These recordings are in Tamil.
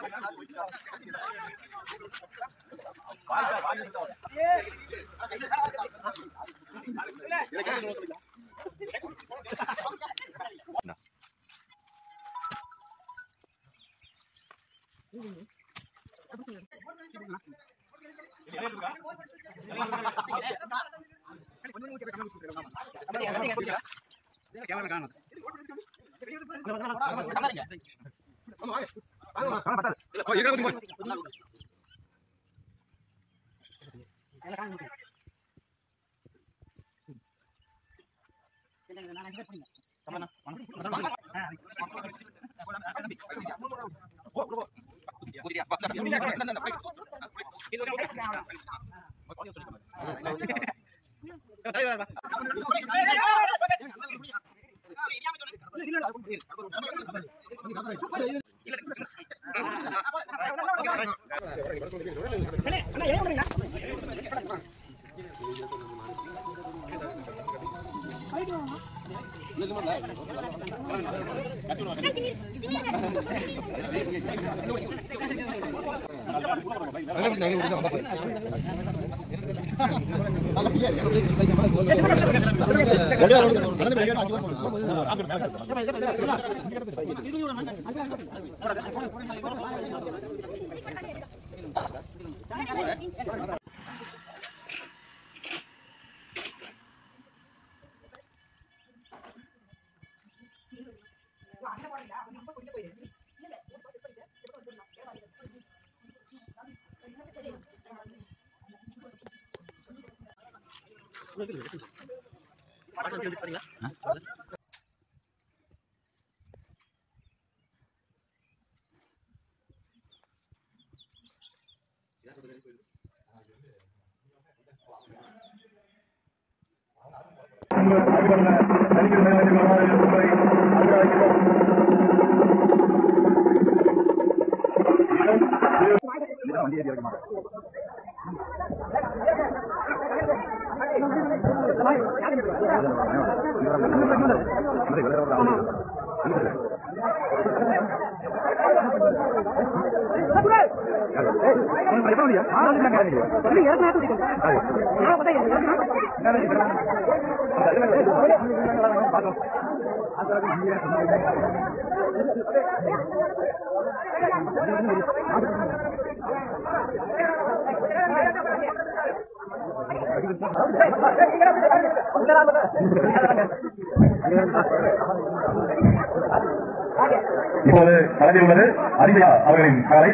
இப்போது களத்தில் உள்ளது அதிகா அவர்களின் காலை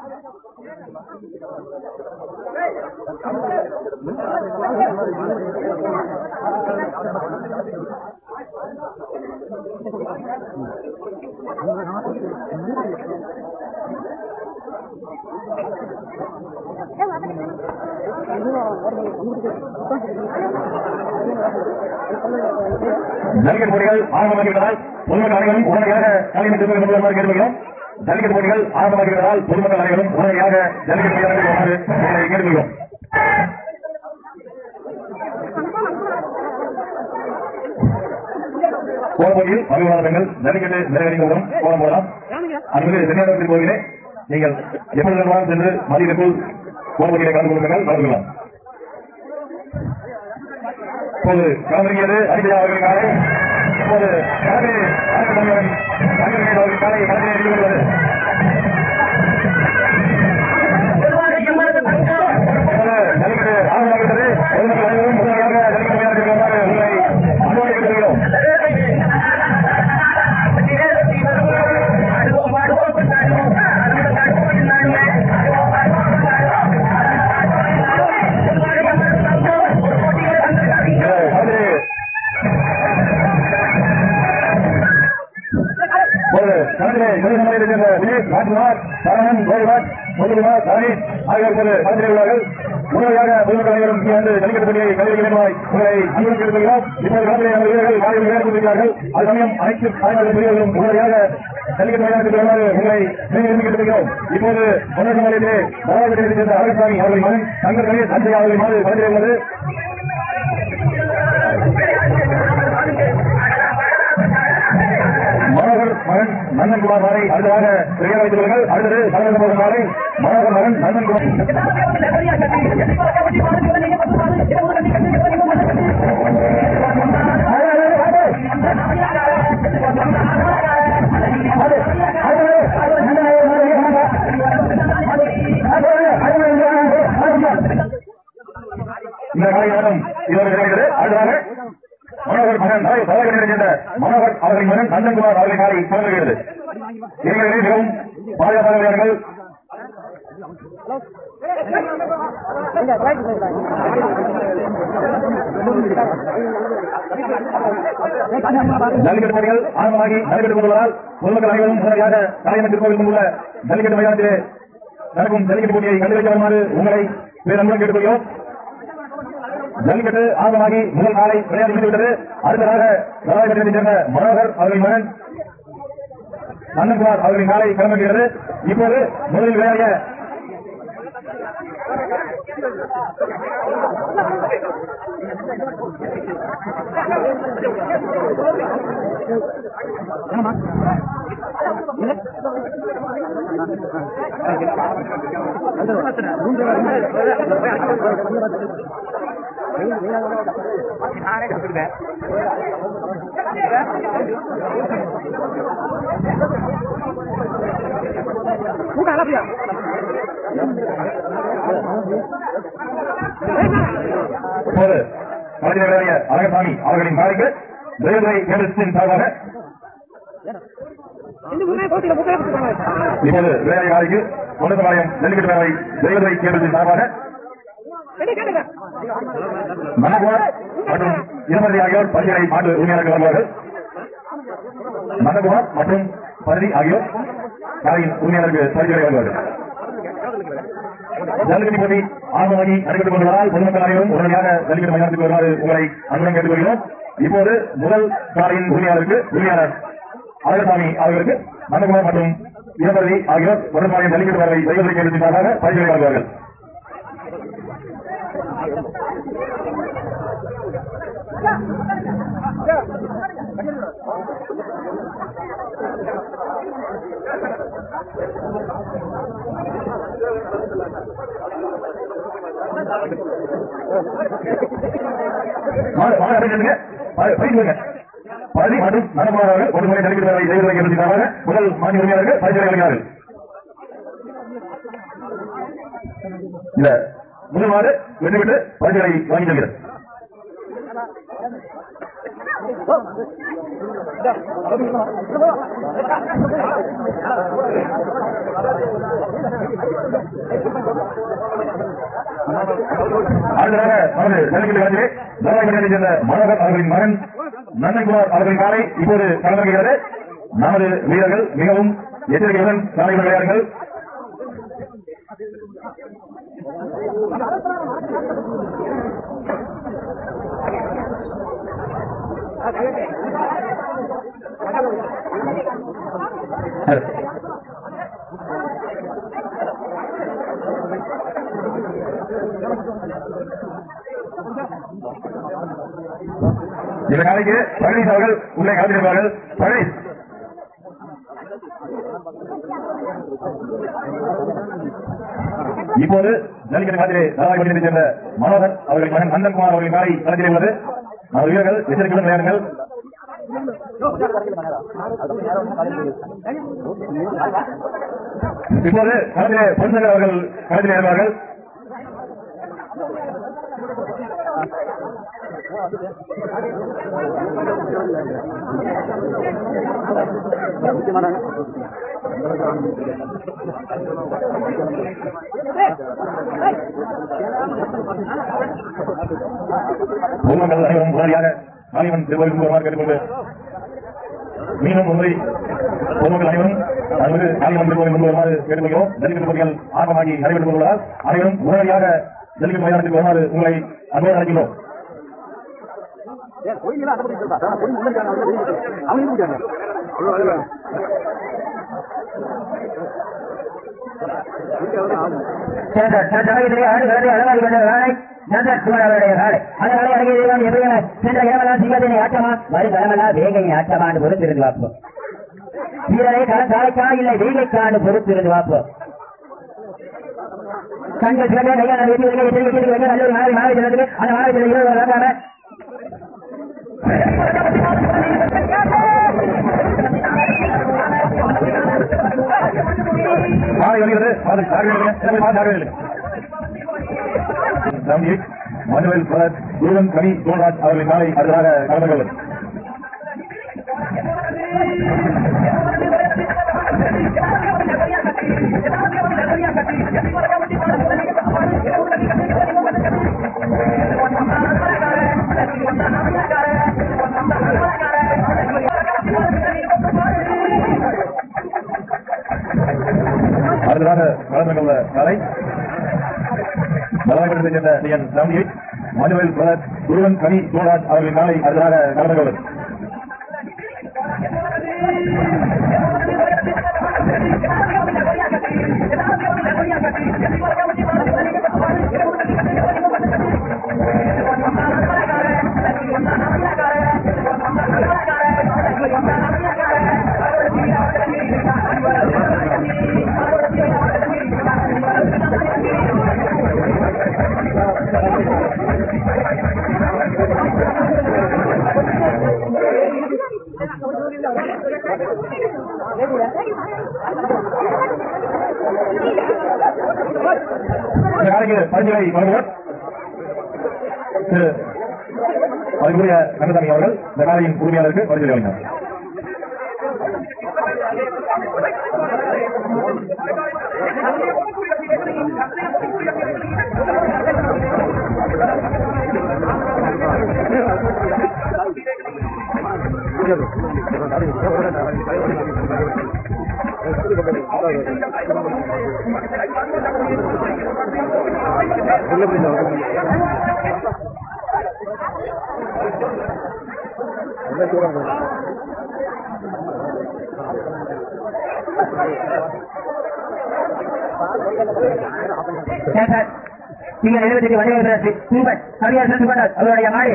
ஜல்லிக்கட்டு போட்டிகள் ஆரம்பமாகிவிட்டதால் பொதுமக்கள் அனைவரும் உடனடியாக தலைமை திருப்பதி கேட்டுக்கொள்கிறோம் ஜல்லிக்கட்டு போட்டிகள் ஆரம்பமாகிவிட்டதால் பொதுமக்கள் அனைவரும் உடனடியாக ஜல்லிக்கட்டு மைதானத்துக்கு வருமாறு உங்களை கேட்டுக்கொள்கிறோம் கோலப்போட்டியில் மகிழ்வான பெண்கள் ஜல்லிக்கட்டு நிறைவேறியவுடன் கோலம் போடலாம் அன்பு தென்னாட்டத்தில் போகிறே நீங்கள் எப்பொழுது வேண்டுமானாலும் சென்று மதியத்திற்குள் கோலப்போட்டியை கலந்து கொள்ளுங்கள் கலந்துக்கலாம் இப்போது களமிறங்கியது அரிஜயா அவர்கள் காலை இப்போது கலந்து அரங்கத்தமிழன் தங்கவேல் அவர்கள் காலை களத்தில் இறங்கியுள்ளது இப்போது ஜல்லிக்கட்டு ஆரம்பமாகிவிட்டது பொதுமக்கள் அனைவரும் முதலாக ஜல்லிக்கட்டு மைதானத்திற்கு வருமாறு உங்களை அன்போடு கேட்டுக்கொள்கிறோம் அது ஒரு களத்திலே முதல் சமயத்தைச் சேர்ந்த விஜய் ராஜ்குமார் சரவணன் கோவிநாத் முருகுமார் தரணி ஆகியோர் ஒரு களத்திலே உள்ளார்கள் முன்னதாக பொதுமக்கள் அனைவரும் இங்கே வந்து ஜல்லிக்கட்டு பணியை கைவிடுகிறமாய் உங்களை அன்புடன் கேட்டுக்கொள்கிறோம் இப்போது களத்திலே நமது வீரர்கள் வாயில் விளையாடுகிறார்கள் அது சமயம் அனைத்து தாய்மார்கள் பிரிவுகளும் உடனடியாக ஜல்லிக்கட்டு மைதானத்துக்கு வருமாறு உங்களை நினைவு கேட்டுக்கொள்கிறோம் இப்போது முதல் சமயத்திலே மகாபலியத்தைச் சேர்ந்த அரசாமி அவர்களின் மகன் சங்கர் கணேஷ் அஞ்சயா அவர்களின் மகள் களத்திலே உள்ளது மாணவர் மகன் நந்தன்குமார் மாலை அடுத்ததாக பெரிய வைத்துக் கொள்ளுங்கள் அடுத்தது சரவண மாலை மனோகர் மகன் நந்தன்குமார் இந்த காலையாலும் இதோடு நிறைவேறது அடுத்ததாக மனோகர் மகன் தலை தலைவர்கள் சேர்ந்த மனோகர் அவர்களின் மகன் நந்தன்குமார் அவர்களின் காலை தொடங்குகிறது இவர்களே மிகவும் பாதுகாப்பாக விளையாடுங்கள் ஜல்லிக்கட்டு போட்டிகள் ஆரம்பமாகி நடைபெற்றுக் கொள்வதால் பொதுமக்கள் அனைவரும் உடனடியாக தலைநகர் திருக்கோவில் முன்புள்ள ஜல்லிக்கட்டு மைதானத்திலே நடக்கும் ஜல்லிக்கட்டு போட்டியை கண்டுபிடிக்க வருமாறு உங்களை பேரன்புடன் கேட்டுக்கொள்கிறோம் ஜல்லிக்கட்டு ஆரம்பமாகி முதல் நாளை விளையாடி முடிந்துவிட்டது அடுத்ததாக கலாய்பட்டியத்தைச் சேர்ந்த மனோகர் அவர்களின் மகன் நந்தன்குமார் அவர்களின் நாளை கிளம்புகிறது இப்போது முதலில் விளையாடிய இப்போது களத்தில் விளையாடிய அழகசாமி அவர்களின் நாளைக்கு ரயில்வே கேபிள்ஸின் சார்பாக இப்போது விளையாடிய நாளைக்கு ஒன்றுபாளையம் ஜல்லிக்கட்டு மேலை ரயில்வே கேபிள்ஸின் சார்பாக மனகுமார் மற்றும் இருமதி ஆகியோர் பரிசீலனை மாட்டு உரிமையாளர்கள் வருவார்கள் நந்தகுமார் மற்றும் பரதி ஆகியோர் கலையின் உரிமையாளருக்கு பரிசீலனை வருவார்கள் ஜல்லிக்கட்டு போட்டி ஆர்வமாகி நடைபெற்றுக் கொண்டுள்ளதால் பொதுமக்கள் அனைவரும் உடனடியாக ஜல்லிக்கட்டு மைதானத்துக்கு வருமாறு உங்களை அன்புடன் கேட்டுக்கொள்கிறோம் இப்போது முதல் காலையின் உரிமையாளருக்கு உரிமையாளர் அழகசாமி அவர்களுக்கு நந்தகுமார் மற்றும் இளம்பரதி ஆகியோர் உடன்பாளையம் ஜல்லிக்கட்டு வரவை செய்வதை கேட்டதற்காக பரிசீலனை வருவார்கள் மாடு மாடு அப்படிங்க பயிற்சிங்க பகுதி மற்றும் நடமாடுவார்கள் ஒரு முறை ஜல்லிக்கட்டு வரவை செய்வதை கேட்டதற்காக முதல் மாநில உரிமையாளர்கள் பரிசீலனை வருகிறார்கள் இந்த முதல் மாடு வெற்றி பெற்று பரிசுகளை வாங்கி செல்கிறது அடுத்ததாக நமது ஜல்லிக்கட்டு களத்திலே தர்மாபுரத்தைச் சேர்ந்த மனோகர் அவர்களின் மகன் நந்தன்குமார் அவர்களின் காலை இப்போது களமிறங்குகிறது நமது வீரர்கள் மிகவும் எச்சரிக்கையுடன் காலையில் விளையாடுங்கள் இந்த காலைக்கு பழனிஸ் அவர்கள் உள்ளே காத்திருப்பார்கள் பழனிஸ் இப்போது ஜல்லிக்கட்டு காத்திலே தாராபுரத்தைச் சேர்ந்த மனோகர் அவர்களின் மகன் நந்தன்குமார் அவர்களின் காலை களத்திலே உள்ளது நமது வீரர்கள் எச்சரிக்கையுடன் விளையாடுங்கள் இப்போது களத்திலே பொன்சங்கர் அவர்கள் களத்திலே இருப்பார்கள் பொதுமக்கள் அனைவரும் உடனடியாக காளியம்மன் திருவள்ளுவர் வருமாறு கேட்டுக்கொண்டு மீண்டும் ஒன்றை பொதுமக்கள் அனைவரும் அன்பு காளியம்மன் திருவள்ளுவர் முன்பு வருமாறு கேட்டுக்கொள்கிறோம் ஜல்லிக்கட்டு போட்டிகள் ஆர்வமாகி நடைபெற்றுக் கொள்வதால் அனைவரும் உடனடியாக ஜல்லிக்கட்டு மைதானத்துக்கு வருமாறு உங்களை அன்போடு அழைக்கிறோம் சென்ற தமிழகத்திலே ஆடு கலந்து அழகாகி வந்த வேலை நந்தகுமார் அவருடைய வேலை அந்த வேலை அடங்கிய தெய்வம் எப்படியான சென்ற இடமெல்லாம் சிங்கத்தினை ஆட்டமா வரும் களமெல்லாம் வேகையை ஆட்டமா என்று பொறுத்திருந்து பார்ப்போம் வீரரை களத்தாலைக்கா இல்லை வெயிலைக்கான்னு பொறுத்திருந்து பார்ப்போம் கண்கள் சிறந்த கையால் வெற்றி வெற்றி வெற்றி வெற்றி வெற்றி நல்ல ஒரு மாறி மாறி செல்லுது அந்த மாறி செல்ல இருபது வராங்க மாலை வருகிறது அது தாழ்வுகளுங்க சிறப்பு தாழ்வுகளுங்க நம்பி மனுவல் பரத் குருவன் கனி தோல்ராஜ் அவர்களின் நாளை அடுத்ததாக கலந்து கொள்வது அடுத்ததாக கலந்து கொள்ள நாளை மலாயப்பட்டத்தைச் சேர்ந்த டி என் நம்பி மனுவல் பரத் குருவன் கனி தோல்ராஜ் அவர்களின் நாளை அடுத்ததாக கலந்து கொள்வது இந்த காலைக்கு பரிந்துரை வழங்குவோர் திரு அதுக்குரிய கந்தசாமி அவர்கள் இந்த காலையின் உரிமையாளருக்கு பரிந்துரை வழங்கினார் சேஷன் நீங்கள் எழுபத்தி வடிவமைப்பு தூபன் கவியர் சுப்பனர் அவருடைய மாடி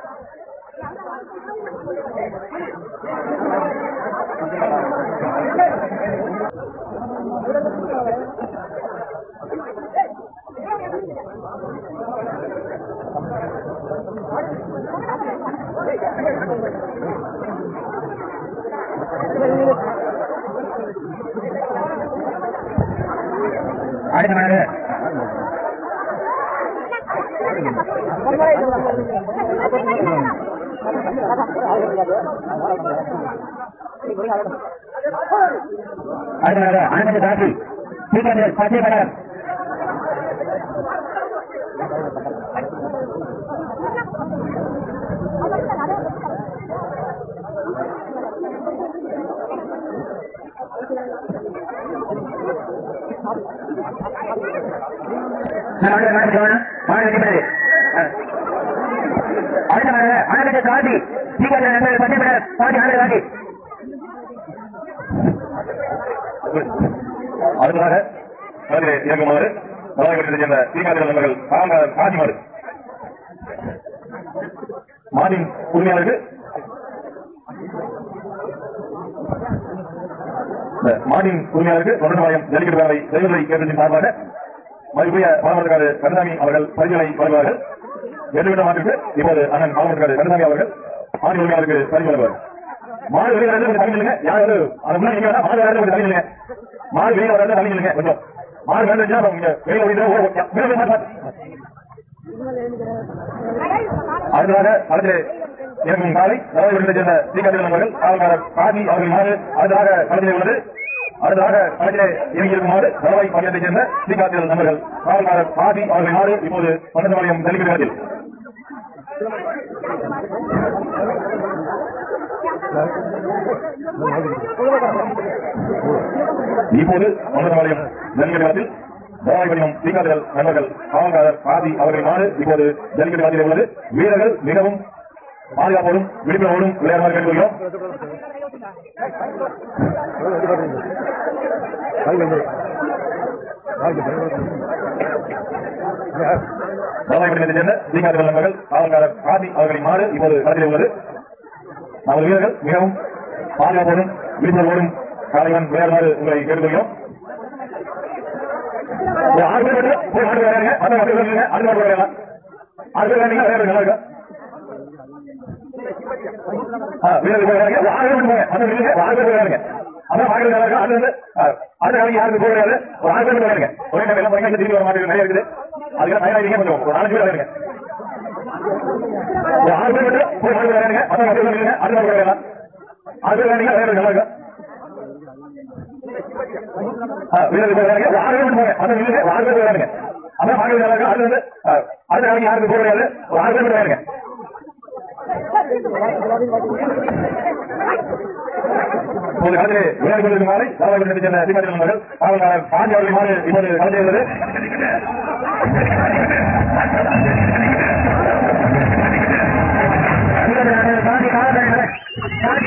அடுத்த மாடு அடுத்த மாடு ஆனந்த காசி சீக்கிரம் பச்சை படம் மாடு மாடு கவனம் மாடு வெட்டிப்படுது அடுத்த மாடு ஆனந்த காசி சீக்கிரம் நண்பர்கள் பச்சை படம் காசி ஆனந்த காசி அடுத்ததாக மதுரை இயக்குமாறு மலாயப்பட்டத்தைச் சேர்ந்த ஸ்ரீகாந்தி நண்பர்கள் ஆங்க காசி மாடு மாடின் உரிமையாளருக்கு இந்த மாடின் உரிமையாளருக்கு தொடர்பாயம் ஜல்லிக்கட்டு பேரவை செய்வதை கேட்டதின் சார்பாக மதிப்புரிய பாலமரக்காரு கந்தசாமி அவர்கள் பரிந்துரை வழங்குவார்கள் எதிர்விட்ட மாட்டிற்கு இப்போது அண்ணன் பாலமரக்காரு கந்தசாமி அவர்கள் மாடி உரிமையாளருக்கு பரிந்து வழங்குவார் மாடு வெளியே வரது கொஞ்சம் தள்ளி நில்லுங்க யாரு அது முன்னாடி நீங்க வேணா மாடு வரது கொஞ்சம் தள்ளி நில்லுங்க மாடு வெளியே வரது தள்ளி நில்லுங்க கொஞ்சம் மாடு வேலை வச்சுன்னா உங்க வெளியே ஓடிட்டு ஓட ஓட- வெளியே போய் மாட்டு அடுத்ததாக அடுத்து இருக்கும் காலை நலவரத்தை சேர்ந்த ஸ்ரீகாந்தி அவர்கள் காவல்காரர் காசி அவர்கள் மாறு அடுத்ததாக களத்திலே உள்ளது அடுத்ததாக களத்திலே இறங்கியிருக்குமாறு நலவாய் பணியத்தைச் சேர்ந்த ஸ்ரீகாந்தி நண்பர்கள் காவல்காரர் காசி அவர்கள் மாறு இப்போது பண்டசமாலயம் ஜல்லிக்கட்டு இப்போது பண்டசமாலயம் ஜல்லிக்கட்டு தவாய் வடிவம் ஸ்ரீகாந்திகள் நண்பர்கள் காவல்காரர் காதி அவர்களின் நாடு இப்போது ஜல்லிக்கட்டு காலத்தில் உள்ளது வீரர்கள் மிகவும் பாதுகாப்போடும் விழிப்புணர்வோடும் விளையாடுமாறு கேட்டுக்கொள்கிறோம் தவாய் வடிவத்தைச் சேர்ந்த ஸ்ரீகாந்திகள் நண்பர்கள் காவல்காரர் காதி அவர்களின் நாடு இப்போது களத்தில் உள்ளது நமது வீரர்கள் மிகவும் பாதுகாப்போடும் விழிப்புணர்வோடும் காலைவன் விளையாடுமாறு உங்களை கேட்டுக்கொள்கிறோம் ஒரு ஆறு பேர் மட்டும் போய் மாட்டு விளையாடுங்க அந்த மாட்டு விளையாடுங்க அது மாட்டு விளையாடலாம் ஆறு பேர் விளையாடுங்க விளையாடுங்க நல்லா இருக்கும் ஆ, வீரர்கள் போய் விளையாடுங்க. ஒரு ஆறு பேர் மட்டும் போங்க. அந்த வீரர்கள் ஒரு ஆறு பேர் விளையாடுங்க. அதான் பார்க்கறது நல்லா இருக்கும். அது வந்து, ஆ, அடுத்த நாளைக்கு யாருக்கு போக முடியாது. ஒரு ஆறு பேர் மட்டும் விளையாடுங்க. ஒரே time எல்லாம் போனீங்கன்னா திரும்பி வர மாட்டேங்குது. நிறைய இருக்குது. அதுக்கெல்லாம் தயாராகிங்க கொஞ்சம். ஒரு நாலஞ்சு பேர் விளையாடுங்க. ஒரு ஆறு பேர் மட்டும் போய் மாட்டு விளையாடுங்க. அந்த மாட்டு விளையாடுங்க. அது மாட்டு விளையாடலாம். ஆறு பேர் விளையாடுங்க. விளையாடுங்க நல்லா இருக்கும். ஆ, வீரர்கள் போய் விளையாடுங்க. ஒரு ஆறு பேர் மட்டும் போங்க. அந்த வீரர்கள் ஒரு ஆறு பேர் விளையாடுங்க. அதான் பார்க்கறது நல்லா இருக்கும். அது வந்து, ஆ, அடுத்த நாளைக்கு யாருக்கு போக முடியாது. ஒரு ஆறு பேர் மட்டும் விளையாடுங்க. இப்போது களத்திலே விளையாடிக் கொண்டிருக்கும் மாலை தலைவர்கள் சென்ற சீமாட்டி நண்பர்கள் காவல்காரர் பாண்டி அவர்கள் மாறு இப்போது களத்தில் உள்ளது பாதி காவலர்கள் பாதி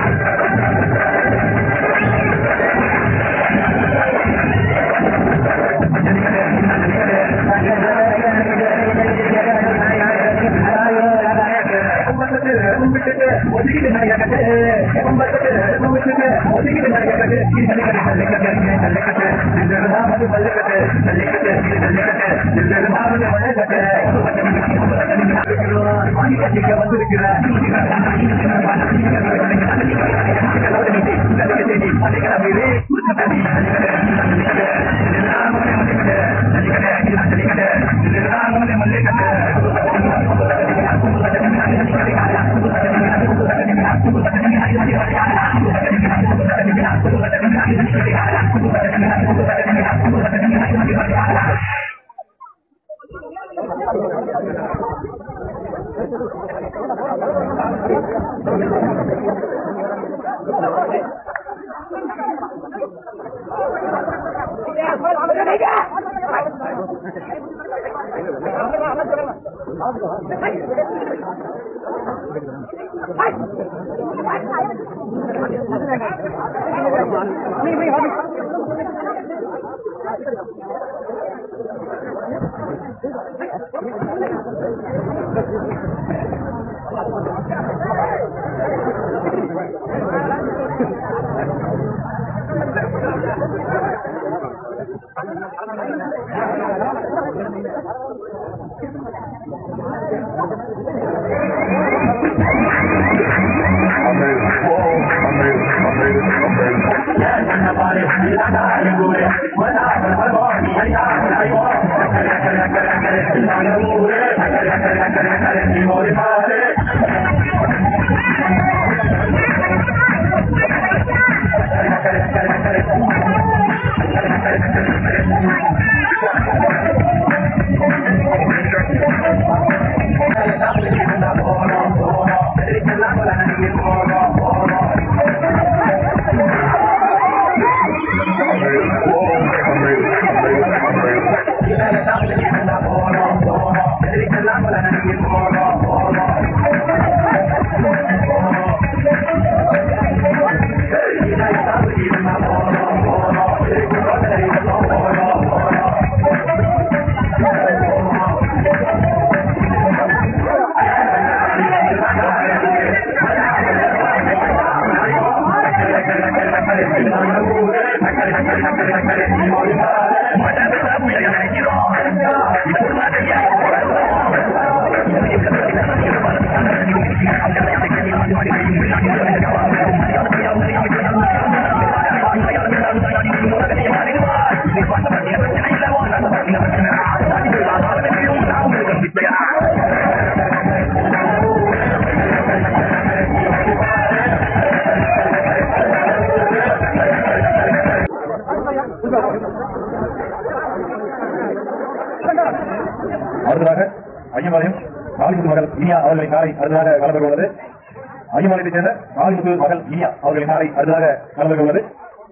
அடுத்ததாக ஐயம்பாளையம் காளிமுத்து மகள் இனியா அவர்களின் காலை அடுத்ததாக கலந்து உள்ளது ஐயம்பாளையத்தைச் சேர்ந்த காளிமுத்து மகள் இனியா அவர்களின் காலை அடுத்ததாக கலந்து உள்ளது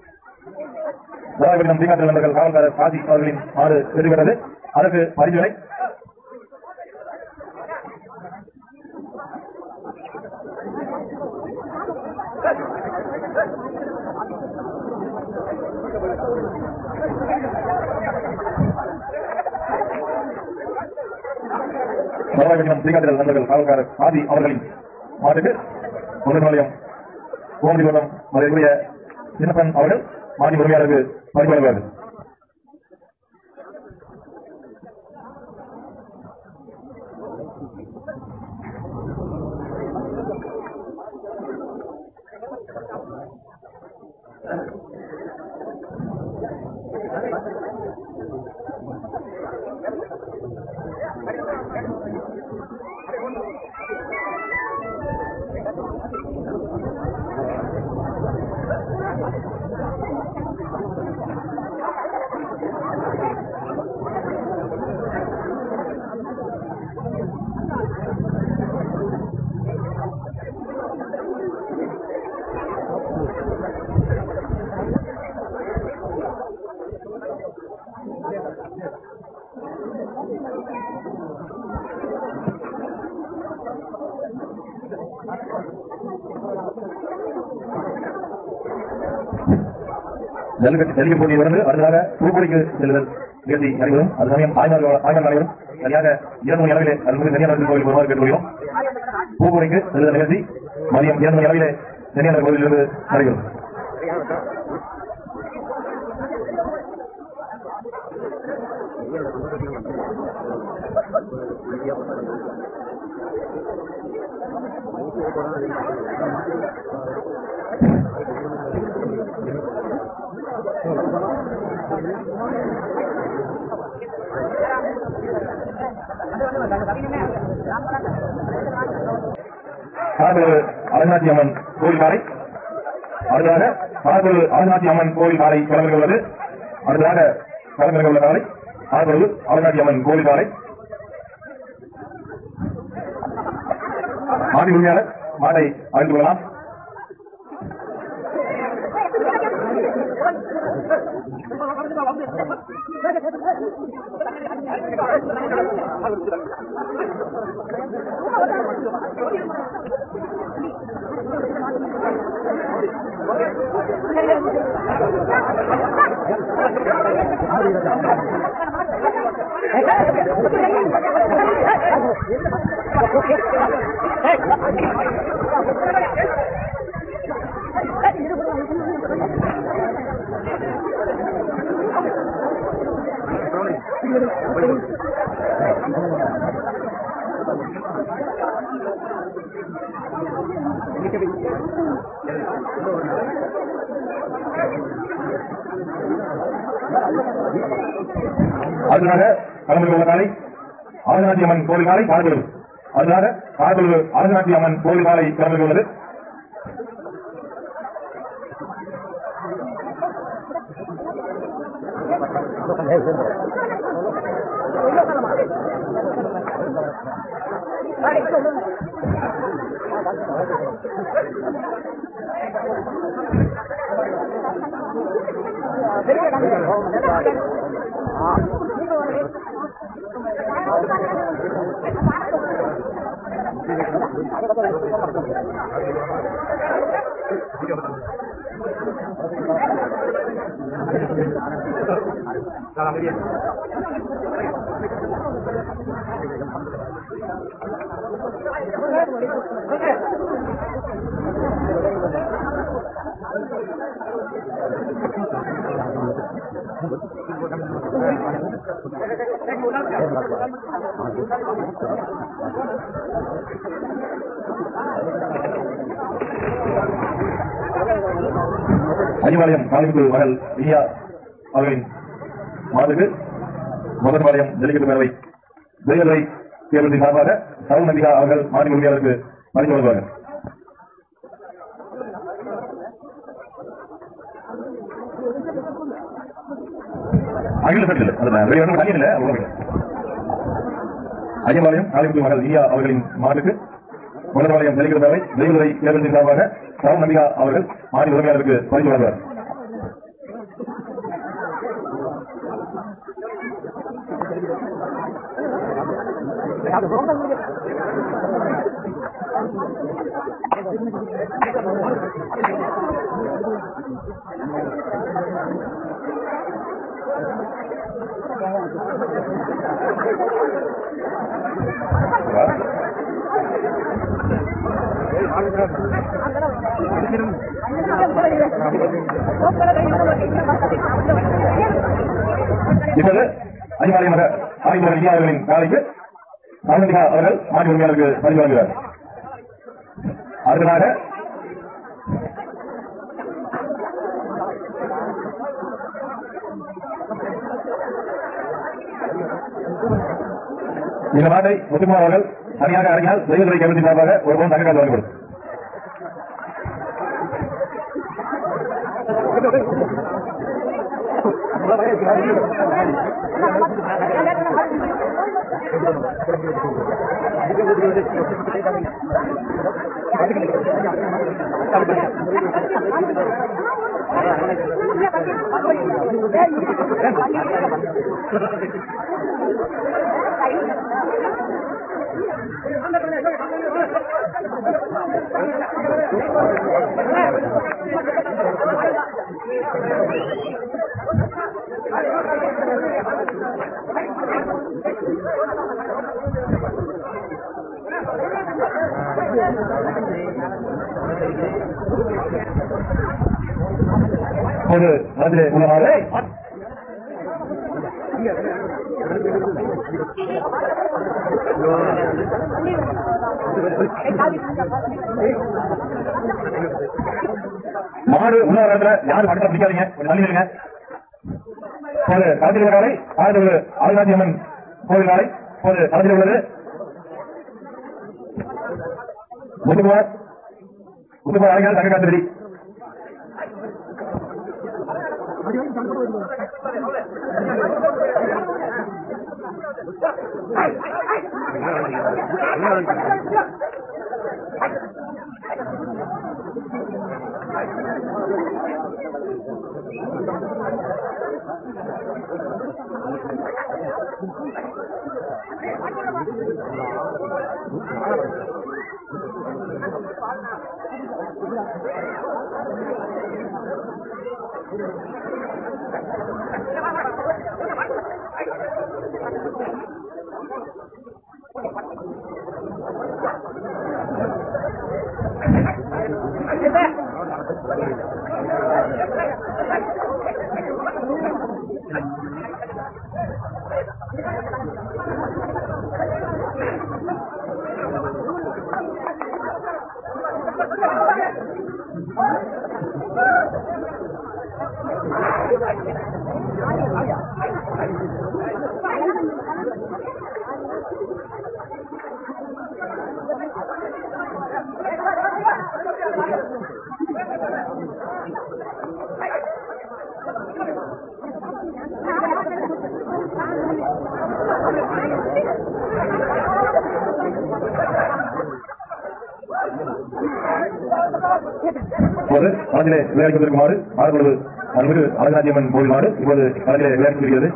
உலகப்பட்டினம் தீகாத்திர நண்பர்கள் காவல்காரர் காசி அவர்களின் ஆறு வெற்றி பெற்றது அதற்கு பரிந்துரை உலகப்பட்டினம் தீகாத்திர நண்பர்கள் காவல்காரர் காசி அவர்களின் மாட்டுக்கு முதல் நிலையம் கோமதி தோட்டம் மதிப்புடைய சின்னப்பன் அவர்கள் மாநில உரிமையாளருக்கு பரிசு வழங்குவார்கள் ஜல்லிக்கட்டு ஜல்லிக்கட்டு போட்டியை தொடர்ந்து அடுத்ததாக பூக்கொடிக்கு செல்லுதல் நிகழ்ச்சி நடைபெறும் அது சமயம் தாய்மார்கள் தாய்மார் நடைபெறும் சரியாக இரண்டு மணி அளவிலே அருள்மிகு தனியார் கோயில் வருமாறு கேட்டுக்கொள்கிறோம் பூக்கொடிக்கு செல்லுதல் நிகழ்ச்சி மதியம் இரண்டு மணி அளவிலே தனியார் கோயிலிருந்து நடைபெறும் காரத்தூர் அருணாச்சி அம்மன் கோயில் மாலை அடுத்ததாக காரத்தூர் அருணாச்சி அம்மன் கோயில் மாலை கலந்துக உள்ளது அடுத்ததாக கலந்துக உள்ள காலை காரத்தூர் அருணாச்சி அம்மன் கோயில் மாலை மாடி உரிமையாளர் மாட்டை அறிந்து கொள்ளலாம் அடுத்ததாக கலந்து உள்ள காலை ஆதிநாட்டி அம்மன் கோவில் காலை காலப்பொழுது அடுத்ததாக காலப்பொழுது ஆதிநாட்டி அம்மன் கோவில் காலை கலந்து உள்ளது அனிவாலயம் காலிமுத்து மகள் இனியா அவர்களின் மாதுக்கு முதல் பாளையம் ஜல்லிக்கட்டு பேரவை ஜெயலலிதை தேர்தலின் சார்பாக சவுல் நந்திகா அவர்கள் மாநில உரிமையாளருக்கு பரிசு வழங்குவார்கள் அகில சட்டில் அதுல வெளியே வந்து தனியில் இல்லை அது அய்யம்பாளையம் காலிமுத்து மகள் இனியா அவர்களின் மகளுக்கு முதல்வாளையம் ஜல்லிக்கட்டு பேரவை ஜெயலலிதை தேர்தலின் சார்பாக சவுல் நந்திகா அவர்கள் மாநில உரிமையாளருக்கு பரிசு வழங்குவார் இப்போது அதிகாரி மக ஆய்வு விஜயா அவர்களின் காலைக்கு ஆனந்திகா அவர்கள் மாநில உரிமையாளருக்கு பதிவு வழங்குகிறார் அடுத்ததாக இந்த மாட்டை முத்துக்குமார் அவர்கள் தனியாக அறிஞர் தெய்வத்துறை கமிட்டி சார்பாக ஒரு பவுன் தங்க காசு வழங்கப்படும் இப்போது அதிலே உள்ளவாறு மாடு உள்ள இடத்துல யாரும் பக்கத்துல பிடிக்காதீங்க கொஞ்சம் தள்ளி நில்லுங்க இப்போது களத்தில் உள்ள காலை ஆறு ஆதிநாதி அம்மன் கோவில் காலை இப்போது களத்தில் உள்ளது முத்துக்குமார் முத்துக்குமார் அழகான தங்க காத்திரி இப்போது களத்திலே விளையாடி கொண்டிருக்குமாறு ஆறுபொழுது அருள்மிகு அழகாஜியம்மன் கோவில் நாடு இப்போது களத்திலே விளையாடி கொண்டிருக்கிறது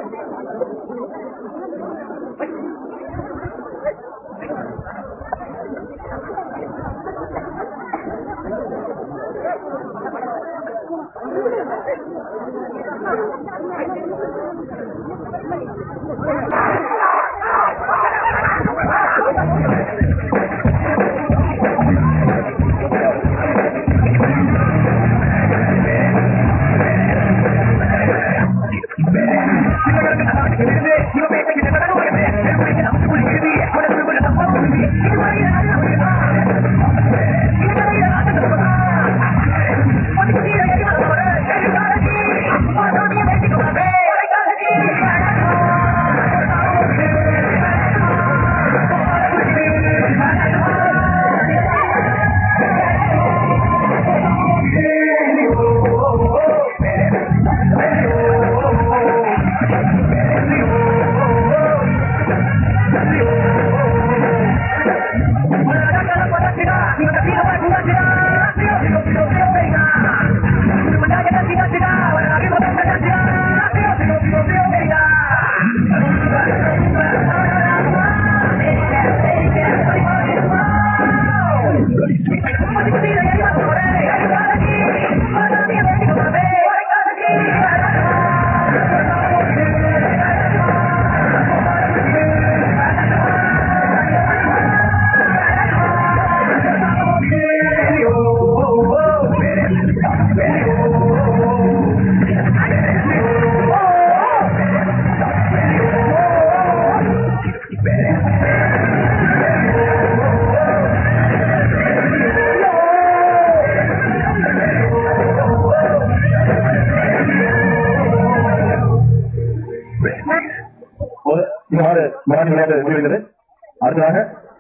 ஒரு இவ்வாறு மராணி விளையாட்டு முடிவடைந்தது அடுத்ததாக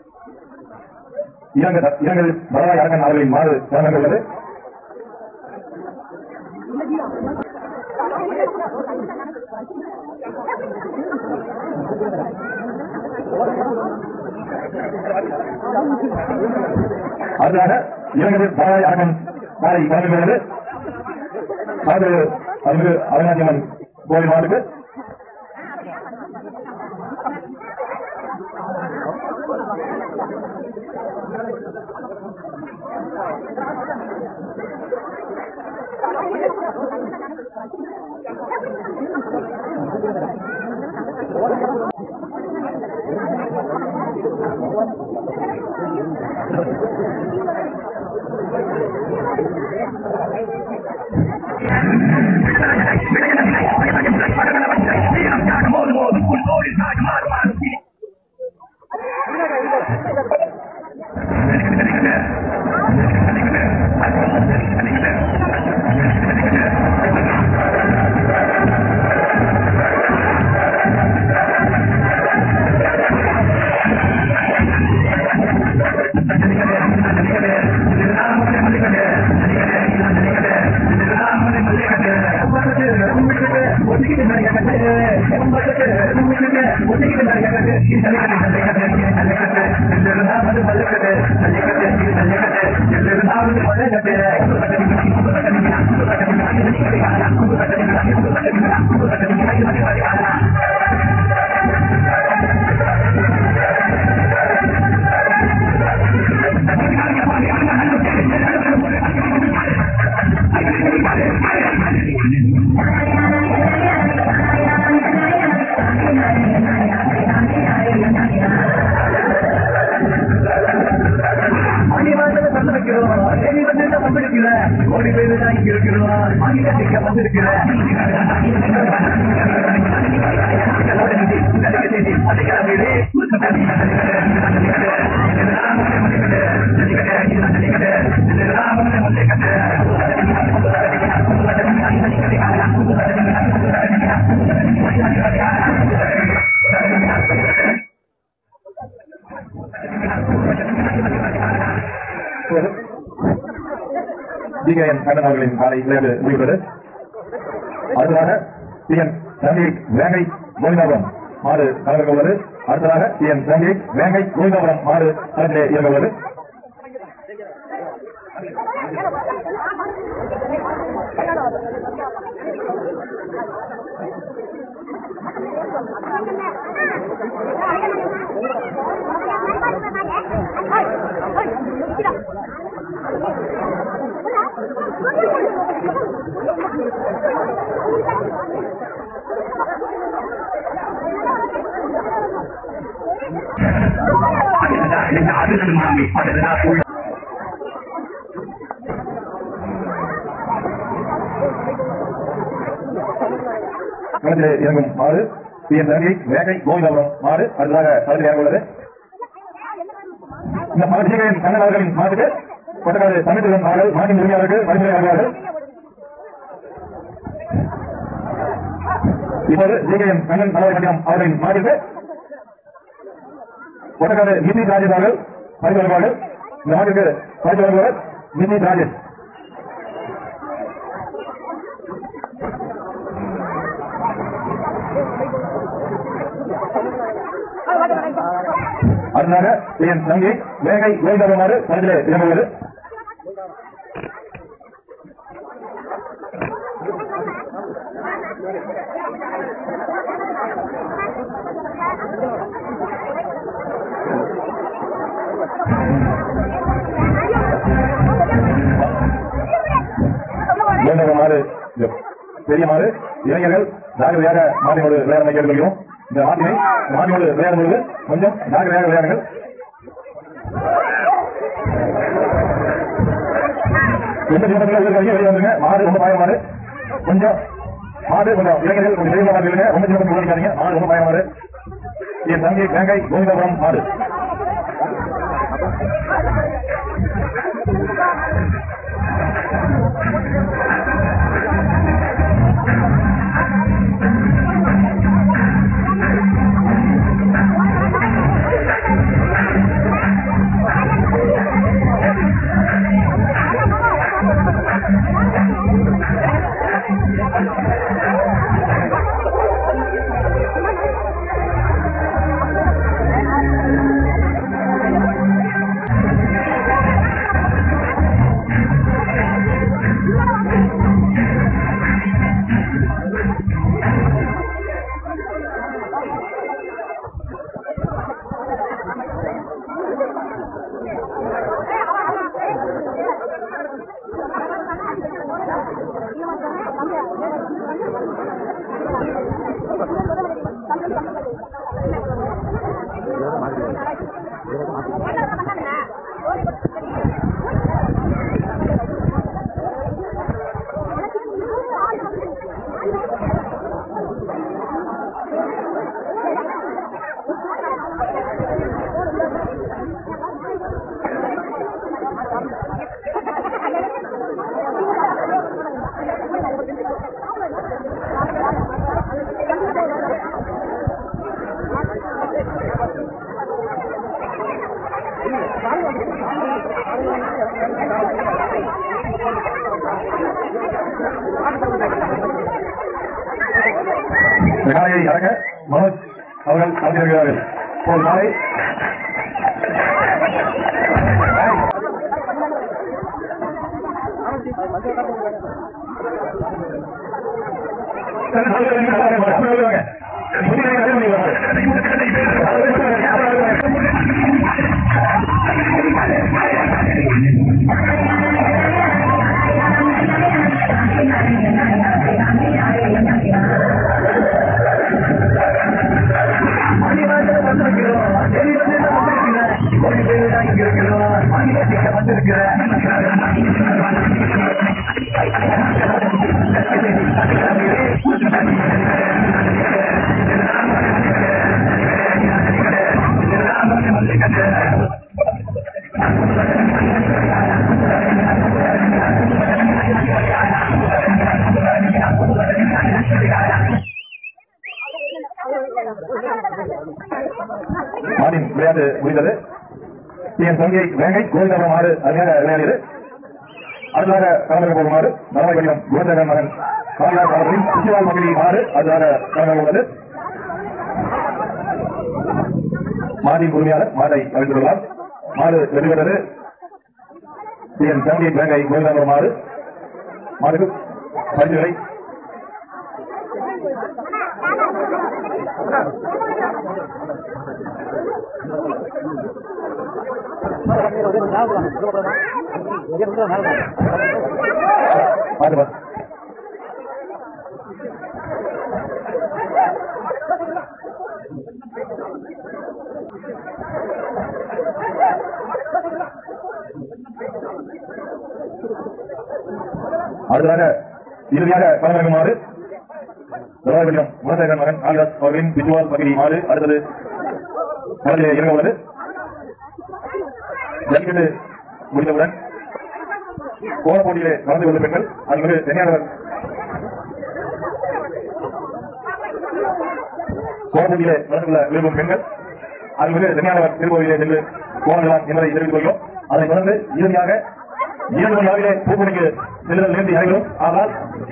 இலங்கை இலங்கை வரலாறு அரங்கன் அவர்களின் மாறு வழங்க உள்ளது அடுத்ததாக இலங்கை வரலாறு அரங்கன் மாலை வழங்குகிறது அது அங்கு அருணாச்சலன் கோவில் மாட்டுக்கு டிகேஎன் கண்ணன் அவர்களின் காலை விளையாட்டு முடிவுறது அடுத்ததாக டி என் சந்தீப் வேங்கை கோவிந்தாபுரம் மாறு கலக்க உள்ளது அடுத்ததாக டி என் சந்தீப் வேங்கை கோவிந்தாபுரம் மாறு களத்திலே இறங்க உள்ளது களத்திலே இறங்கும் மாடு பி என் தங்கை வேகை கோவிந்தாபுரம் மாடு அடுத்ததாக களத்தில் இறங்க உள்ளது இந்த மாடு சீக்கிரம் கண்ணன் அவர்களின் மாட்டுக்கு கொட்டக்காடு தமிழ்ச்செல்வன் அவர்கள் மாட்டின் உரிமையாளருக்கு பரிந்துரை வழங்குவார்கள் இப்போது ஜிகேஎம் கண்ணன் நலவரகட்டினம் அவர்களின் மாட்டிற்கு கொட்டக்காடு மின்னி ராஜேஷ் அவர்கள் பரிந்து வழங்குவார்கள் இந்த மாட்டிற்கு பரிந்து வழங்குவார் மின்னி ராஜேஷ் அடுத்ததாக என் தங்கை வேகை வேண்டாமாறு பரிதிலே இறங்குவது வேண்டாம் மாடு இது பெரிய மாடு இளைஞர்கள் ஜாகிரதையாக மாட்டினோடு விளையாட கேட்டுக்கொள்கிறோம் இந்த மாட்டினை இந்த மாட்டினோடு விளையாடும் பொழுது கொஞ்சம் ஜாகிரதையாக விளையாடுங்கள் எந்த சின்னத்தில் வெளியே வெளியே வந்துங்க மாடு ரொம்ப பாய மாடு கொஞ்சம் மாடு கொஞ்சம் இளைஞர்கள் கொஞ்சம் பெரிய மாடு இல்லைங்க ரொம்ப சின்னத்தில் விளையாடுங்க மாடு ரொம்ப பாய மாடு என் தங்கை வேங்கை கோவிந்தபுரம் மாடு இந்த காலையை இறங்க மனோஜ் அவர்கள் கலந்திருக்கிறார்கள் ஒரு நாளை மாடின் விளையாட்டு முடிந்தது என் தங்கை வேங்கை கோவிந்தபுரம் மாடு அருமையாக விளையாடியது அடுத்ததாக கலந்துக்க போகும் மாடு மரமை வடிவம் கோவிந்தகன் மகன் காளியா காலத்தில் சுற்றுவாழ் மகளிரி மாடு அடுத்ததாக கலந்து உள்ளது மாடின் உரிமையாளர் மாடை அழைத்துள்ளார் மாடு வெற்றி பெற்றது என் தங்கை வேங்கை கோவிந்தபுரம் மாடு மாடுக்கு பரிசுகளை பார்த்து பார்த்து அடுத்ததாக இறுதியாக களமிறங்குமாறு பிரபாகரிடம் குணசேகரன் மகன் காளிதாஸ் அவர்களின் விஜுவால் பகுதி மாறு அடுத்தது களத்திலே இறங்க உள்ளது ஜல்லிக்கட்டு முடிந்தவுடன் கோல போட்டியிலே கலந்து கொள்ளும் பெண்கள் அதுக்கு தென்னியாளர் கோல போட்டியிலே கலந்து கொள்ள விரும்பும் பெண்கள் அதுக்கு தென்னியாளர் திருக்கோவிலே சென்று கோலங்களாம் என்பதை தெரிவித்துக் கொள்கிறோம் அதைத் தொடர்ந்து இறுதியாக இரண்டு மணி அளவிலே பூப்பணிக்கு செல்லுதல் நிகழ்ச்சி நடைபெறும் ஆனால்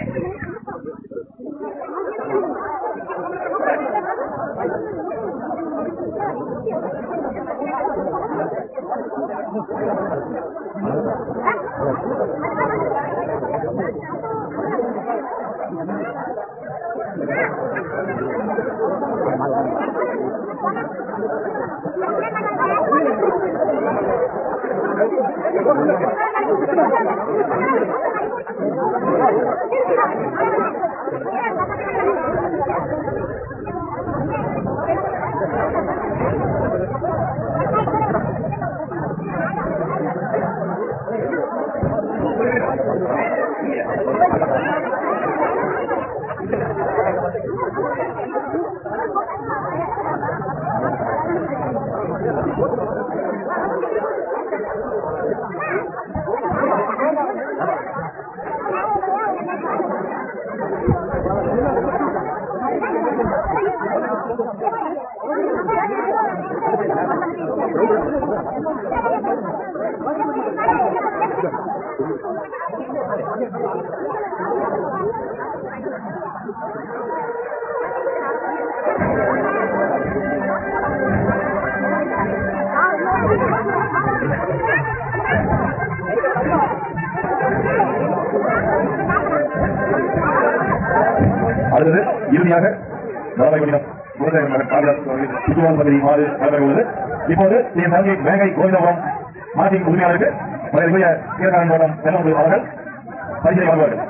அடுத்தது இறுதியாக நலமைகுடினம் குலதேவன் மகன் காளிதாஸ் அவர்களின் சுற்றுவால் பகுதி மாறு நடைபெற உள்ளது இப்போது என் தங்கை வேங்கை கோவிந்தபுரம் மாட்டின் உரிமையாளருக்கு மரியாதைக்குரிய கீழக்காரன் தோட்டம் செல்லமுடி அவர்கள் பரிசை வழங்குவார்கள்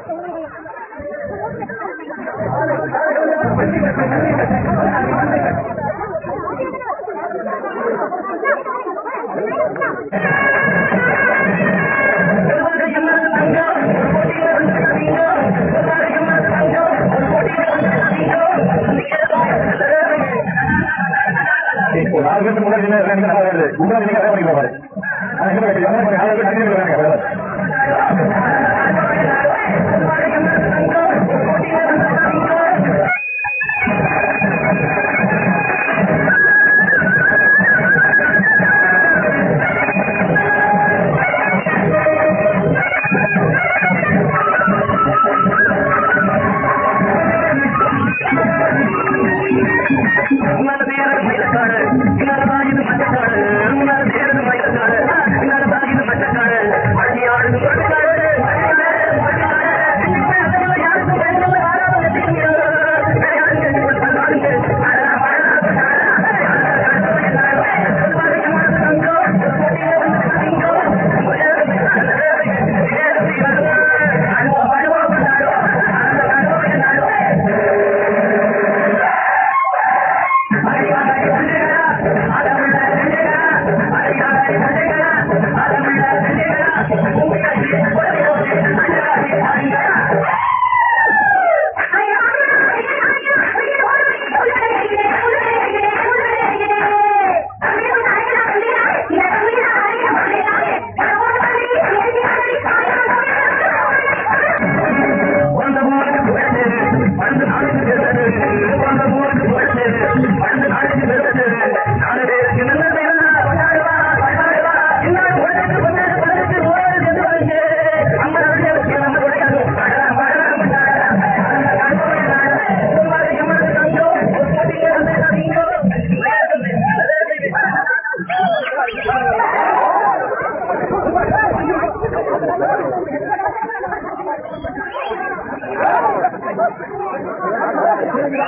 ஒரு நாலு பேருக்கு முன்னாடி நின்னு ரெண்டு நல்லா வருது முன்னாடி நீங்க அதே பண்ணிக்கலாம் பாரு நான் என்ன கேட்கிறேன் நாலு பேர் தண்ணி இருக்காங்க உன்னோட பேரு மயிலக்காடு இன்னொரு பாகிது மச்சக்காடு உன்னோட பேரு மயிலக்காடு இன்னொரு பாகிது மச்சக்காடு அடியாடு மச்சக்காடு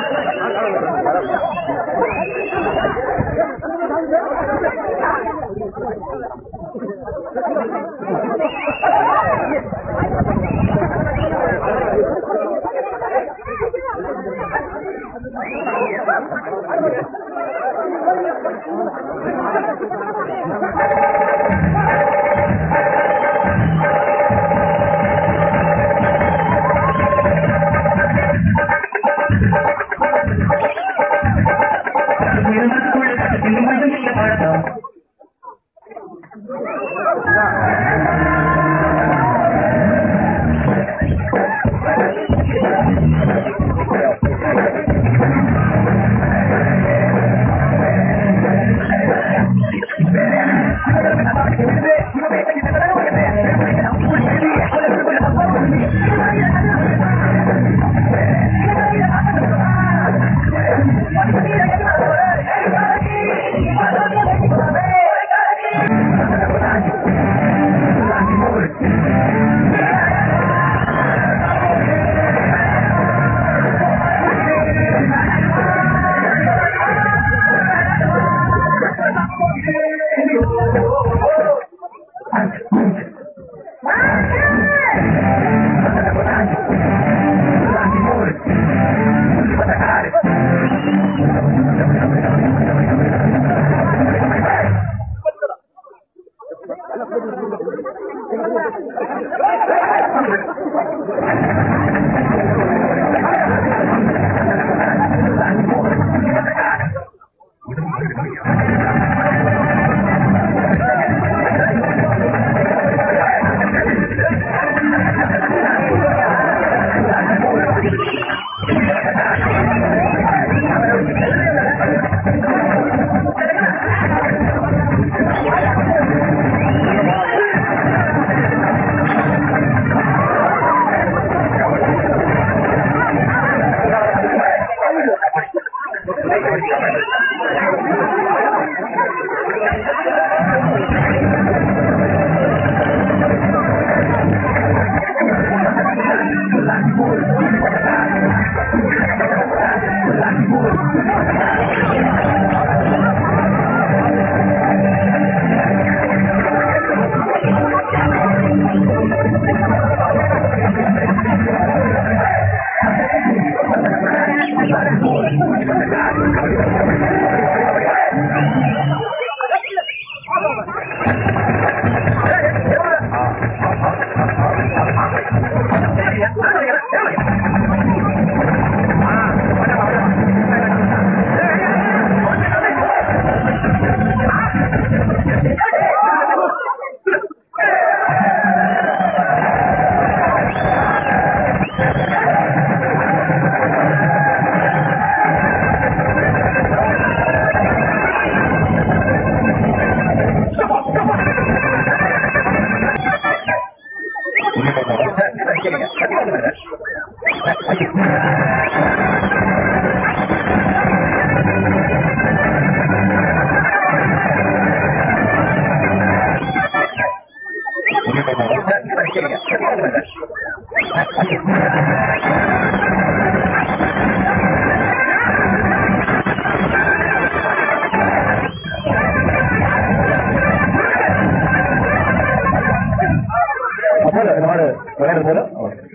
அப்போது இந்த மாடு விளையாடுறது போல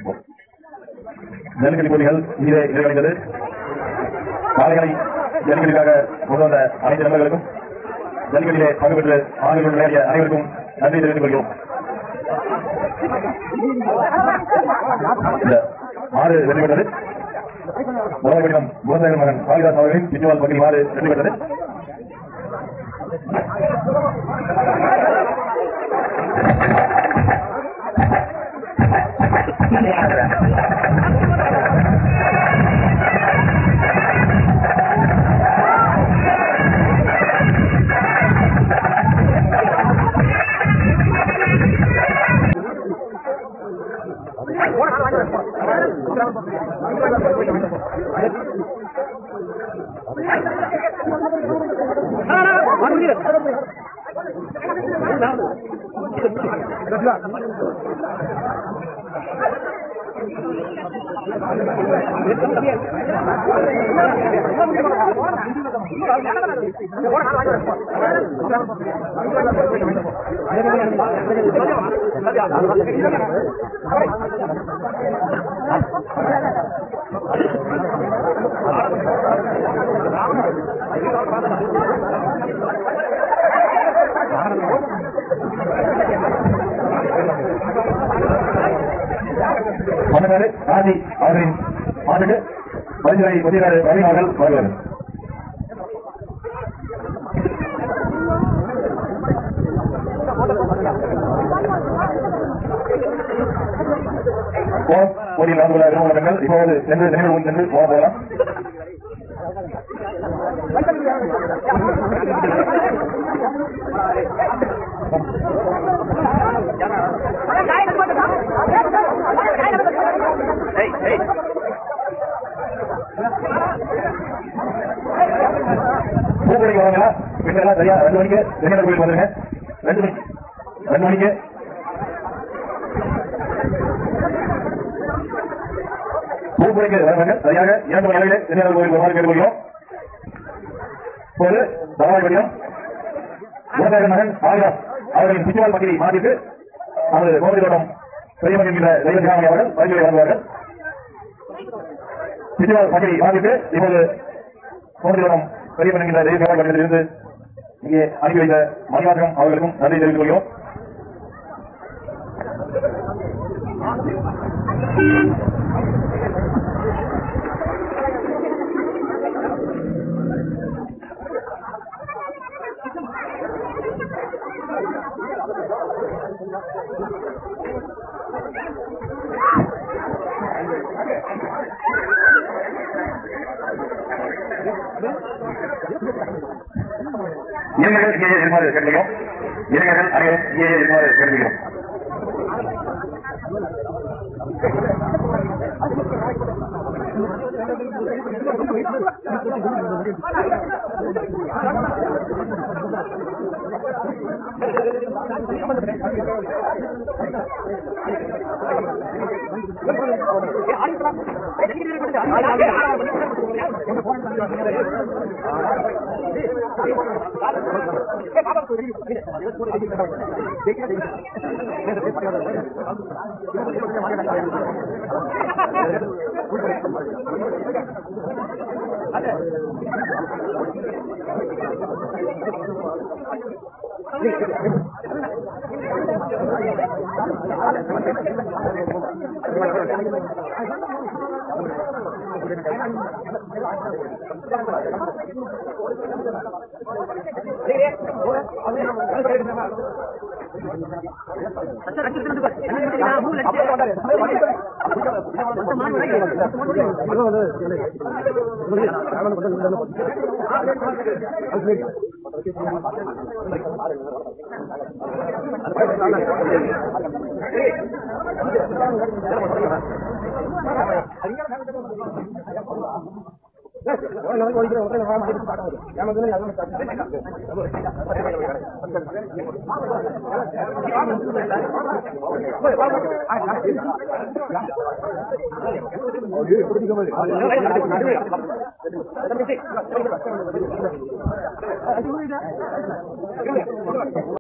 ஜல்லிக்கட்டு போட்டிகள் இங்கே நிறைவடைந்தது காளைகளை ஜல்லிக்கட்டுக்காக கொண்டு வந்த அனைத்து நண்பர்களுக்கும் ஜல்லிக்கட்டிலே பங்கு பெற்று ஆண்களுடன் விளையாடிய அனைவருக்கும் நன்றி தெரிவித்துக் கொள்கிறோம் இந்த மாடு வெற்றி பெற்றது முதல் கடிதம் குழந்தைகள் மகன் காளிதாஸ் அவர்களின் பிச்சுவால் பகுதி மாடு வெற்றி பெற்றது மன்னர் காந்தி அவர்களின் மாட்டுக்கு பரிந்துரை பதினாறு ரவி அவர்கள் வருவார்கள் போர் போட்டியில் கலந்து கொள்ள விரும்புகிறவர்கள் இப்போது சென்று நினைவு முன் சென்று போக போகலாம் பூக்கடைக்கு வாங்கலாம் வீட்டெல்லாம் சரியா ரெண்டு மணிக்கு வெண்ணெய் கோயில் வந்துருங்க ரெண்டு மணிக்கு ரெண்டு மணிக்கு பூக்கடைக்கு வரவங்க சரியாக இரண்டு மணி அளவில் வெண்ணெய் கோயில் வருமாறு கேட்டுக்கொள்கிறோம் இப்போது தவாய்படியும் குணசேகர மகன் ஆயிரம் அவர்களின் பிச்சுவால் பகுதியை மாற்றிட்டு நமது கோவில் தோட்டம் பெரியமன் என்கிற தெய்வ சிவாமணி அவர்கள் பரிந்துரை வழங்குவார்கள் பிச்சுவால் பகுதியை மாற்றிட்டு இப்போது கோவில் தோட்டம் பெரியமன் என்கிற தெய்வ சிவாமணி பகுதியிலிருந்து இங்கே அனுப்பி வைத்த மணிவாசகம் அவர்களுக்கும் நன்றி தெரிவித்துக் கொள்கிறோம் இளைஞர்கள் இங்கே இருக்குமாறு கேட்டுக்கிறோம் இளைஞர்கள் அனைவரும் இங்கே இருக்குமாறு கேட்டுக்கிறோம்